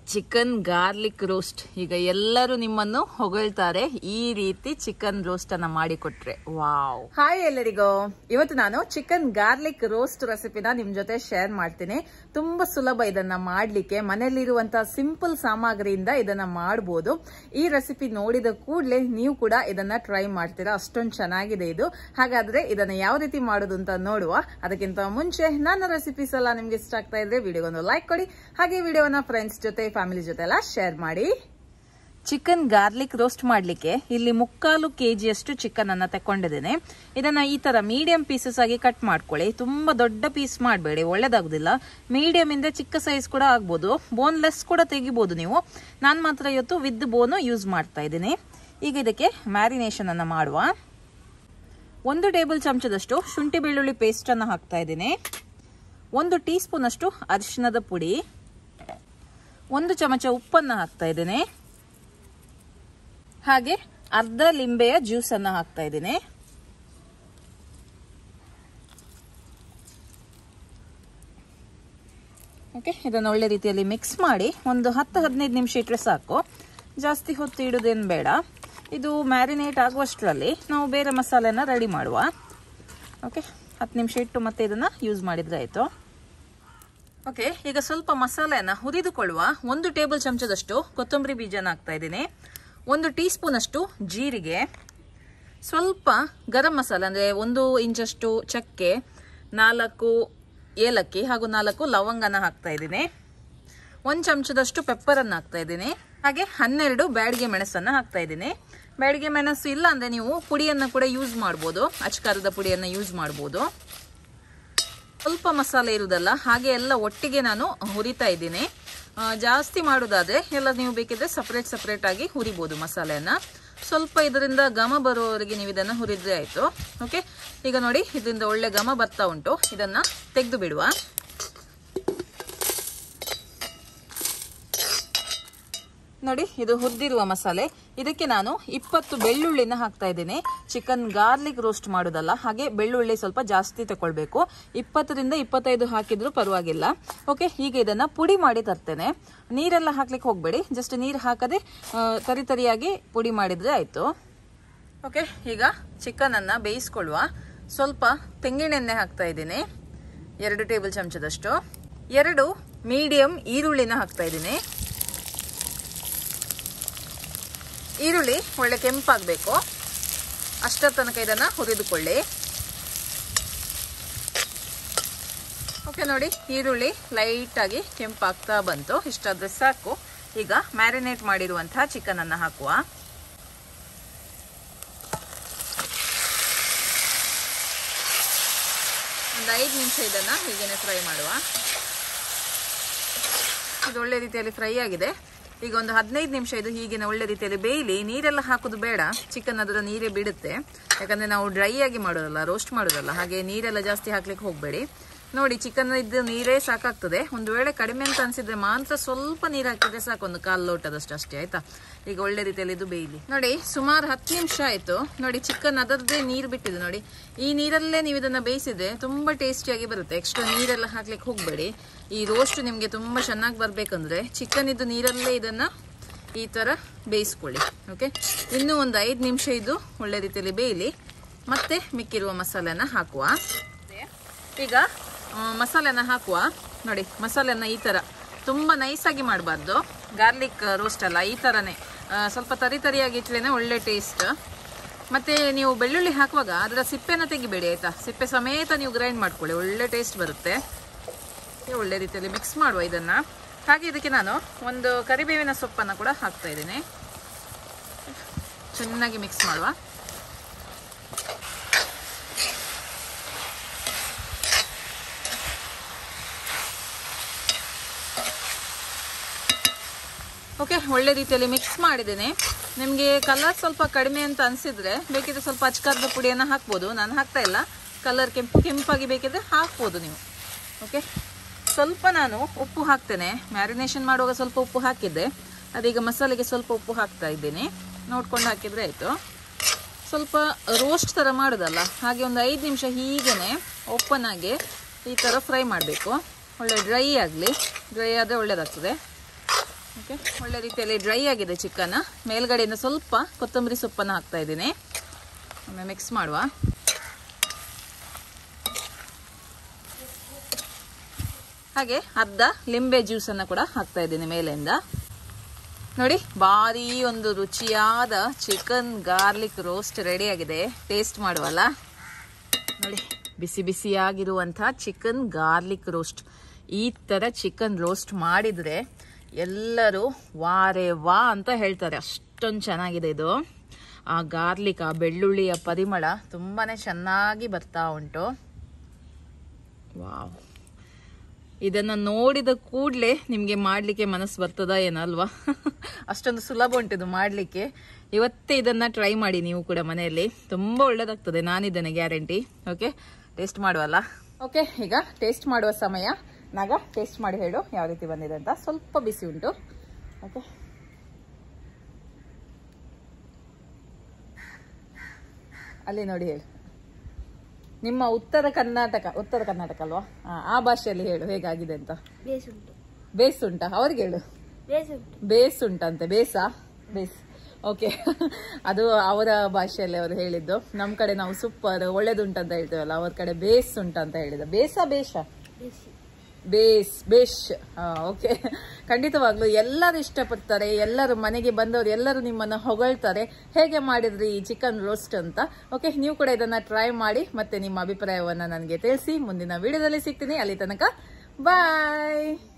chicken garlic roast ಈಗ ಎಲ್ಲರೂ ನಿಮ್ಮನ್ನು ಹೊಗಳ್ತಾರೆ ಈ ರೀತಿ ಚಿಕನ್ ರೋಸ್ಟ್ ಅನ್ನ ಮಾಡಿಕೊಟ್ರೆ ವಾವ್ ಹಾಯ್ ಎಲ್ಲರಿಗೂ ಇವತ್ತು ನಾನು ಚಿಕನ್ ಗಾರ್ಲಿಕ್ ರೋಸ್ಟ್ ರೆಸಿಪಿನ ನಿಮ್ ಜೊತೆ ಶೇರ್ ಮಾಡ್ತೀನಿ ತುಂಬಾ ಸುಲಭ ಇದನ್ನ ಮಾಡ್ಲಿಕ್ಕೆ ಮನೆಯಲ್ಲಿರುವಂತಹ ಸಿಂಪಲ್ ಸಾಮಗ್ರಿಯಿಂದ ಇದನ್ನ ಮಾಡಬಹುದು ಈ ರೆಸಿಪಿ ನೋಡಿದ ಕೂಡಲೇ ನೀವು ಕೂಡ ಇದನ್ನ ಟ್ರೈ ಮಾಡ್ತೀರಾ ಅಷ್ಟೊಂದು ಚೆನ್ನಾಗಿದೆ ಇದು ಹಾಗಾದ್ರೆ ಇದನ್ನ ಯಾವ ರೀತಿ ಮಾಡೋದು ಅಂತ ನೋಡುವ ಅದಕ್ಕಿಂತ ಮುಂಚೆ ನನ್ನ ರೆಸಿಪೀಸ್ ಎಲ್ಲ ನಿಮ್ಗೆ ಇಷ್ಟ ಆಗ್ತಾ ಇದ್ರೆ ವಿಡಿಯೋಗೊಂದು ಲೈಕ್ ಕೊಡಿ ಹಾಗೆ ವಿಡಿಯೋನ ಫ್ರೆಂಡ್ಸ್ ಜೊತೆ ಫ್ಯಾಮಿಲಿ ಜೊತೆ ಎಲ್ಲ ಶೇರ್ ಮಾಡಿ ಚಿಕನ್ ಗಾರ್ಲಿಕ್ ರೋಸ್ಟ್ ಮಾಡ್ಲಿಕ್ಕೆ ಇಲ್ಲಿ ಮುಕ್ಕಾಲು ಕೆಜಿಯಷ್ಟು ಚಿಕನ್ ಅನ್ನ ತಕೊಂಡಿದ್ದೇನೆ ಇದನ್ನ ಈ ತರ ಮೀಡಿಯಂ ಪೀಸಸ್ ಆಗಿ ಕಟ್ ಮಾಡ್ಕೊಳ್ಳಿ ತುಂಬಾ ದೊಡ್ಡ ಪೀಸ್ ಮಾಡಬೇಡಿ ಒಳ್ಳೇದಾಗುದಿಲ್ಲ ಮೀಡಿಯಂ ಇಂದ ಚಿಕ್ಕ ಸೈಜ್ ಕೂಡ ಆಗ್ಬೋದು ಬೋನ್ಲೆಸ್ ಕೂಡ ತೆಗಿಬಹುದು ನೀವು ನಾನು ಮಾತ್ರ ಇವತ್ತು ವಿತ್ ಬೋನು ಯೂಸ್ ಮಾಡ್ತಾ ಇದ್ದೀನಿ ಈಗ ಇದಕ್ಕೆ ಮ್ಯಾರಿನೇಷನ್ ಅನ್ನ ಮಾಡುವ ಒಂದು ಟೇಬಲ್ ಚಮಚದಷ್ಟು ಶುಂಠಿ ಬೆಳ್ಳುಳ್ಳಿ ಪೇಸ್ಟ್ ಅನ್ನ ಹಾಕ್ತಾ ಇದ್ದೀನಿ ಒಂದು ಟೀ ಸ್ಪೂನ್ ಅಷ್ಟು ಅರಿಶಿಣದ ಪುಡಿ ಒಂದು ಚಮಚ ಉಪ್ಪನ್ನು ಹಾಕ್ತಾ ಇದ್ದೇನೆ ಹಾಗೆ ಅರ್ಧ ಲಿಂಬೆಯ ಜ್ಯೂಸ್ ಅನ್ನ ಹಾಕ್ತಾ ಇದ್ದೇನೆ ಓಕೆ ಇದನ್ನು ಒಳ್ಳೆ ರೀತಿಯಲ್ಲಿ ಮಿಕ್ಸ್ ಮಾಡಿ ಒಂದು ಹತ್ತು ಹದಿನೈದು ನಿಮಿಷ ಇಟ್ಟರೆ ಸಾಕು ಜಾಸ್ತಿ ಹೊತ್ತು ಇಡೋದೇನು ಬೇಡ ಇದು ಮ್ಯಾರಿನೇಟ್ ಆಗುವಷ್ಟರಲ್ಲಿ ನಾವು ಬೇರೆ ಮಸಾಲೆನ ರೆಡಿ ಮಾಡುವ ಓಕೆ ಹತ್ತು ನಿಮಿಷ ಇಟ್ಟು ಮತ್ತೆ ಇದನ್ನು ಯೂಸ್ ಮಾಡಿದ್ರೆ ಆಯಿತು ಓಕೆ ಈಗ ಸ್ವಲ್ಪ ಮಸಾಲೆಯನ್ನು ಹುರಿದುಕೊಳ್ಳುವ ಒಂದು ಟೇಬಲ್ ಚಮಚದಷ್ಟು ಕೊತ್ತಂಬರಿ ಬೀಜನ ಹಾಕ್ತಾ ಇದ್ದೀನಿ ಒಂದು ಟೀ ಸ್ಪೂನ್ ಅಷ್ಟು ಜೀರಿಗೆ ಸ್ವಲ್ಪ ಗರಂ ಮಸಾಲೆ ಅಂದರೆ ಒಂದು ಇಂಚಷ್ಟು ಚಕ್ಕೆ ನಾಲ್ಕು ಏಲಕ್ಕಿ ಹಾಗೂ ನಾಲ್ಕು ಲವಂಗನ ಹಾಕ್ತಾ ಇದ್ದೀನಿ ಒಂದು ಚಮಚದಷ್ಟು ಪೆಪ್ಪರನ್ನು ಹಾಕ್ತಾ ಇದ್ದೀನಿ ಹಾಗೆ ಹನ್ನೆರಡು ಬ್ಯಾಡಿಗೆ ಮೆಣಸನ್ನು ಹಾಕ್ತಾ ಇದ್ದೀನಿ ಬ್ಯಾಡಿಗೆ ಮೆಣಸು ಇಲ್ಲ ಅಂದರೆ ನೀವು ಪುಡಿಯನ್ನು ಕೂಡ ಯೂಸ್ ಮಾಡ್ಬೋದು ಅಚ್ಕಾರದ ಪುಡಿಯನ್ನು ಯೂಸ್ ಮಾಡ್ಬೋದು ಸ್ವಲ್ಪ ಮಸಾಲೆ ಇರುವುದಲ್ಲ ಹಾಗೆ ಎಲ್ಲ ಒಟ್ಟಿಗೆ ನಾನು ಹುರಿತಾ ಇದ್ದೀನಿ ಜಾಸ್ತಿ ಮಾಡೋದಾದ್ರೆ ಎಲ್ಲ ನೀವು ಬೇಕಿದ್ರೆ ಸಪ್ರೇಟ್ ಸಪ್ರೇಟ್ ಆಗಿ ಹುರಿಬೋದು ಮಸಾಲೆಯನ್ನ ಸ್ವಲ್ಪ ಇದರಿಂದ ಘಮ ಬರುವವರೆಗೆ ನೀವು ಇದನ್ನು ಹುರಿದ್ರೆ ಆಯಿತು ಓಕೆ ಈಗ ನೋಡಿ ಇದರಿಂದ ಒಳ್ಳೆ ಘಮ ಬರ್ತಾ ಉಂಟು ಇದನ್ನು ತೆಗೆದು ಬಿಡುವ ನೋಡಿ ಇದು ಹುರಿದಿರುವ ಮಸಾಲೆ ಇದಕ್ಕೆ ನಾನು ಇಪ್ಪತ್ತು ಬೆಳ್ಳುಳ್ಳಿನ ಹಾಕ್ತಾ ಇದ್ದೀನಿ ಚಿಕನ್ ಗಾರ್ಲಿಕ್ ರೋಸ್ಟ್ ಮಾಡೋದಲ್ಲ ಹಾಗೆ ಬೆಳ್ಳುಳ್ಳಿ ಸ್ವಲ್ಪ ಜಾಸ್ತಿ ತಗೊಳ್ಬೇಕು ಇಪ್ಪತ್ತರಿಂದ ಇಪ್ಪತ್ತೈದು ಹಾಕಿದ್ರು ಪರವಾಗಿಲ್ಲ ಓಕೆ ಈಗ ಇದನ್ನ ಪುಡಿ ಮಾಡಿ ತರ್ತೇನೆ ನೀರೆಲ್ಲ ಹಾಕ್ಲಿಕ್ಕೆ ಹೋಗಬೇಡಿ ಜಸ್ಟ್ ನೀರು ಹಾಕದೆ ತರಿ ತರಿಯಾಗಿ ಪುಡಿ ಮಾಡಿದ್ರೆ ಆಯ್ತು ಓಕೆ ಈಗ ಚಿಕನ್ ಅನ್ನ ಬೇಯಿಸ್ಕೊಳ್ಳುವ ಸ್ವಲ್ಪ ತೆಂಗಿನೆಣ್ಣೆ ಹಾಕ್ತಾ ಇದ್ದೀನಿ ಎರಡು ಟೇಬಲ್ ಚಮಚದಷ್ಟು ಎರಡು ಮೀಡಿಯಂ ಈರುಳ್ಳಿನ ಹಾಕ್ತಾ ಇದ್ದೀನಿ ಈರುಳ್ಳಿ ಒಳ್ಳೆ ಕೆಂಪಾಗಬೇಕು ಅಷ್ಟರ ತನಕ ಇದನ್ನು ಹುರಿದುಕೊಳ್ಳಿ ಓಕೆ ನೋಡಿ ಈರುಳ್ಳಿ ಲೈಟಾಗಿ ಕೆಂಪಾಗ್ತಾ ಬಂತು ಇಷ್ಟಾದ್ರೆ ಸಾಕು ಈಗ ಮ್ಯಾರಿನೇಟ್ ಮಾಡಿರುವಂತಹ ಚಿಕನ್ ಅನ್ನು ಹಾಕುವ ಒಂದು ಐದು ನಿಮಿಷ ಇದನ್ನು ಹೀಗೇನೆ ಫ್ರೈ ಮಾಡುವ ಇದು ಒಳ್ಳೆ ರೀತಿಯಲ್ಲಿ ಫ್ರೈ ಆಗಿದೆ ಈಗ ಒಂದು ಹದಿನೈದು ನಿಮಿಷ ಇದು ಹೀಗಿನ ಒಳ್ಳೆ ರೀತಿಯಲ್ಲಿ ಬೇಯಲಿ ನೀರೆಲ್ಲ ಹಾಕೋದು ಬೇಡ ಚಿಕನ್ ಅದರ ನೀರೇ ಬಿಡುತ್ತೆ ಯಾಕಂದ್ರೆ ನಾವು ಡ್ರೈ ಆಗಿ ಮಾಡೋದಲ್ಲ ರೋಸ್ಟ್ ಮಾಡೋದಲ್ಲ ಹಾಗೆ ನೀರೆಲ್ಲ ಜಾಸ್ತಿ ಹಾಕ್ಲಿಕ್ಕೆ ಹೋಗಬೇಡಿ ನೋಡಿ ಚಿಕನ್ ಇದ್ದು ನೀರೇ ಸಾಕಾಗ್ತದೆ ಒಂದು ವೇಳೆ ಕಡಿಮೆ ಅಂತ ಅನ್ಸಿದ್ರೆ ಮಾತ್ರ ಸ್ವಲ್ಪ ನೀರು ಹಾಕಿದ್ರೆ ಸಾಕು ಒಂದು ಕಾಲು ಲೋಟದಷ್ಟು ಅಷ್ಟೇ ಆಯ್ತಾ ಈಗ ಒಳ್ಳೆ ರೀತಿಯಲ್ಲಿ ಇದು ಬೇಯಲಿ ನೋಡಿ ಸುಮಾರು ಹತ್ತು ನಿಮಿಷ ಆಯ್ತು ನೋಡಿ ಚಿಕನ್ ಅದರದ್ದೇ ನೀರು ಬಿಟ್ಟಿದೆ ನೋಡಿ ಈ ನೀರಲ್ಲೇ ನೀವು ಇದನ್ನ ಬೇಯಿಸಿದ್ರೆ ತುಂಬಾ ಟೇಸ್ಟಿಯಾಗಿ ಬರುತ್ತೆ ಎಕ್ಸ್ಟ್ರಾ ನೀರೆಲ್ಲ ಹಾಕ್ಲಿಕ್ಕೆ ಹೋಗಬೇಡಿ ಈ ರೋಸ್ಟ್ ನಿಮಗೆ ತುಂಬಾ ಚೆನ್ನಾಗಿ ಬರ್ಬೇಕಂದ್ರೆ ಚಿಕನ್ ಇದ್ದು ನೀರಲ್ಲೇ ಇದನ್ನ ಈ ತರ ಬೇಯಿಸ್ಕೊಳ್ಳಿ ಓಕೆ ಇನ್ನು ಒಂದು ಐದು ನಿಮಿಷ ಇದು ಒಳ್ಳೆ ರೀತಿಯಲ್ಲಿ ಬೇಯಲಿ ಮತ್ತೆ ಮಿಕ್ಕಿರುವ ಮಸಾಲೆನ ಹಾಕುವ ಈಗ ಮಸಾಲೆನ ಹಾಕುವ ನೋಡಿ ಮಸಾಲೆನ ಈ ಥರ ತುಂಬ ನೈಸಾಗಿ ಮಾಡಬಾರ್ದು ಗಾರ್ಲಿಕ್ ರೋಸ್ಟ್ ಅಲ್ಲ ಈ ಥರನೇ ಸ್ವಲ್ಪ ತರಿ ತರಿಯಾಗಿ ಇಟ್ರೇನೆ ಒಳ್ಳೆ ಟೇಸ್ಟ್ ಮತ್ತು ನೀವು ಬೆಳ್ಳುಳ್ಳಿ ಹಾಕುವಾಗ ಅದರ ಸಿಪ್ಪೆನ ತೆಗಿಬೇಡಿ ಆಯಿತಾ ಸಿಪ್ಪೆ ಸಮೇತ ನೀವು ಗ್ರೈಂಡ್ ಮಾಡ್ಕೊಳ್ಳಿ ಒಳ್ಳೆ ಟೇಸ್ಟ್ ಬರುತ್ತೆ ಒಳ್ಳೆ ರೀತಿಯಲ್ಲಿ ಮಿಕ್ಸ್ ಮಾಡುವ ಇದನ್ನು ಹಾಗೆ ಇದಕ್ಕೆ ನಾನು ಒಂದು ಕರಿಬೇವಿನ ಸೊಪ್ಪನ್ನು ಕೂಡ ಹಾಕ್ತಾ ಇದ್ದೀನಿ ಚೆನ್ನಾಗಿ ಮಿಕ್ಸ್ ಮಾಡುವ ಓಕೆ ಒಳ್ಳೆ ರೀತಿಯಲ್ಲಿ ಮಿಕ್ಸ್ ಮಾಡಿದ್ದೇನೆ ನಿಮಗೆ ಕಲರ್ ಸ್ವಲ್ಪ ಕಡಿಮೆ ಅಂತ ಅನಿಸಿದ್ರೆ ಬೇಕಿದ್ರೆ ಸ್ವಲ್ಪ ಅಚ್ಕಾರದ ಪುಡಿಯನ್ನು ಹಾಕ್ಬೋದು ನಾನು ಹಾಕ್ತಾ ಇಲ್ಲ ಕಲರ್ ಕೆಂಪು ಕೆಂಪಾಗಿ ಬೇಕಿದ್ರೆ ಹಾಕ್ಬೋದು ನೀವು ಓಕೆ ಸ್ವಲ್ಪ ನಾನು ಉಪ್ಪು ಹಾಕ್ತೇನೆ ಮ್ಯಾರಿನೇಷನ್ ಮಾಡುವಾಗ ಸ್ವಲ್ಪ ಉಪ್ಪು ಹಾಕಿದ್ದೆ ಅದೀಗ ಮಸಾಲೆಗೆ ಸ್ವಲ್ಪ ಉಪ್ಪು ಹಾಕ್ತಾ ಇದ್ದೀನಿ ನೋಡ್ಕೊಂಡು ಹಾಕಿದರೆ ಆಯಿತು ಸ್ವಲ್ಪ ರೋಸ್ಟ್ ಥರ ಮಾಡೋದಲ್ಲ ಹಾಗೆ ಒಂದು ಐದು ನಿಮಿಷ ಹೀಗೇ ಓಪನ್ ಆಗಿ ಈ ಥರ ಫ್ರೈ ಮಾಡಬೇಕು ಒಳ್ಳೆ ಡ್ರೈ ಆಗಲಿ ಡ್ರೈ ಆದರೆ ಒಳ್ಳೆಯದಾಗ್ತದೆ ಓಕೆ ಒಳ್ಳೆ ರೀತಿಯಲ್ಲಿ ಡ್ರೈ ಆಗಿದೆ ಚಿಕನ್ ಮೇಲ್ಗಡೆಯಿಂದ ಸ್ವಲ್ಪ ಕೊತ್ತಂಬರಿ ಸೊಪ್ಪನ್ನು ಹಾಕ್ತಾ ಇದ್ದೀನಿ ಒಮ್ಮೆ ಮಿಕ್ಸ್ ಮಾಡುವ ಹಾಗೆ ಅರ್ಧ ಲಿಂಬೆ ಜ್ಯೂಸನ್ನು ಕೂಡ ಹಾಕ್ತಾ ಇದ್ದೀನಿ ಮೇಲೆಯಿಂದ ನೋಡಿ ಭಾರಿ ಒಂದು ರುಚಿಯಾದ ಚಿಕನ್ ಗಾರ್ಲಿಕ್ ರೋಸ್ಟ್ ರೆಡಿ ಆಗಿದೆ ಟೇಸ್ಟ್ ಮಾಡುವಲ್ಲ ನೋಡಿ ಬಿಸಿ ಬಿಸಿಯಾಗಿರುವಂಥ ಚಿಕನ್ ಗಾರ್ಲಿಕ್ ರೋಸ್ಟ್ ಈ ಥರ ಚಿಕನ್ ರೋಸ್ಟ್ ಮಾಡಿದರೆ ಎಲ್ಲರೂ ವಾರೆ ವಾ ಅಂತ ಹೇಳ್ತಾರೆ ಅಷ್ಟೊಂದು ಚೆನ್ನಾಗಿದೆ ಇದು ಆ ಗಾರ್ಲಿಕ್ ಆ ಬೆಳ್ಳುಳ್ಳಿಯ ಪರಿಮಳ ತುಂಬಾ ಚೆನ್ನಾಗಿ ಬರ್ತಾ ಉಂಟು ವಾವ್ ಇದನ್ನು ನೋಡಿದ ಕೂಡಲೇ ನಿಮಗೆ ಮಾಡಲಿಕ್ಕೆ ಮನಸ್ಸು ಬರ್ತದ ಏನಲ್ವಾ ಅಷ್ಟೊಂದು ಸುಲಭ ಉಂಟಿದು ಮಾಡಲಿಕ್ಕೆ ಇವತ್ತೇ ಇದನ್ನು ಟ್ರೈ ಮಾಡಿ ನೀವು ಕೂಡ ಮನೆಯಲ್ಲಿ ತುಂಬ ಒಳ್ಳೇದಾಗ್ತದೆ ನಾನಿದ್ದೇನೆ ಗ್ಯಾರಂಟಿ ಓಕೆ ಟೇಸ್ಟ್ ಮಾಡುವಲ್ಲ ಓಕೆ ಈಗ ಟೇಸ್ಟ್ ಮಾಡುವ ಸಮಯ ನಾಗ ಟೇಸ್ಟ್ ಮಾಡಿ ಹೇಳು ಯಾವ ರೀತಿ ಬಂದಿದೆ ಅಂತ ಸ್ವಲ್ಪ ಬಿಸಿ ಉಂಟು ಓಕೆ ಅಲ್ಲಿ ನೋಡಿ ಹೇಳು ನಿಮ್ಮ ಉತ್ತರ ಕರ್ನಾಟಕ ಉತ್ತರ ಕರ್ನಾಟಕ ಅಲ್ವಾ ಆ, ಆ ಭಾಷೆಯಲ್ಲಿ ಹೇಳು ಹೇಗಾಗಿದೆ ಅಂತ ಬೇಸುಂಟು ಬೇಸ್ ಉಂಟಾ ಅವ್ರಿಗೆ ಹೇಳು ಬೇಸುಂಟು ಬೇಸ್ ಉಂಟಂತೆ ಬೇಸಾ ಬೇಸ್ ಓಕೆ ಅದು ಅವರ ಭಾಷೆಯಲ್ಲಿ ಅವರು ಹೇಳಿದ್ದು ನಮ್ಮ ಕಡೆ ನಾವು ಸೂಪರ್ ಒಳ್ಳೇದುಂಟಂತ ಹೇಳ್ತೇವಲ್ಲ ಅವ್ರ ಕಡೆ ಬೇಸ್ ಉಂಟಂತ ಹೇಳಿದ ಬೇಸಾ ಬೇಷಾ ಬೇಸಿ ಬೇಸ್ ಬೇಷ್ ಓಕೆ ಖಂಡಿತವಾಗ್ಲೂ ಎಲ್ಲರೂ ಇಷ್ಟಪಡ್ತಾರೆ ಎಲ್ಲರೂ ಮನೆಗೆ ಬಂದವರು ಎಲ್ಲರೂ ನಿಮ್ಮನ್ನು ಹೊಗಳ್ತಾರೆ ಹೇಗೆ ಮಾಡಿದ್ರಿ ಈ ಚಿಕನ್ ರೋಸ್ಟ್ ಅಂತ ಓಕೆ ನೀವು ಕೂಡ ಇದನ್ನ ಟ್ರೈ ಮಾಡಿ ಮತ್ತೆ ನಿಮ್ಮ ಅಭಿಪ್ರಾಯವನ್ನ ನನಗೆ ತಿಳಿಸಿ ಮುಂದಿನ ವಿಡಿಯೋದಲ್ಲಿ ಸಿಗ್ತೀನಿ ಅಲ್ಲಿ ತನಕ ಬಾಯ್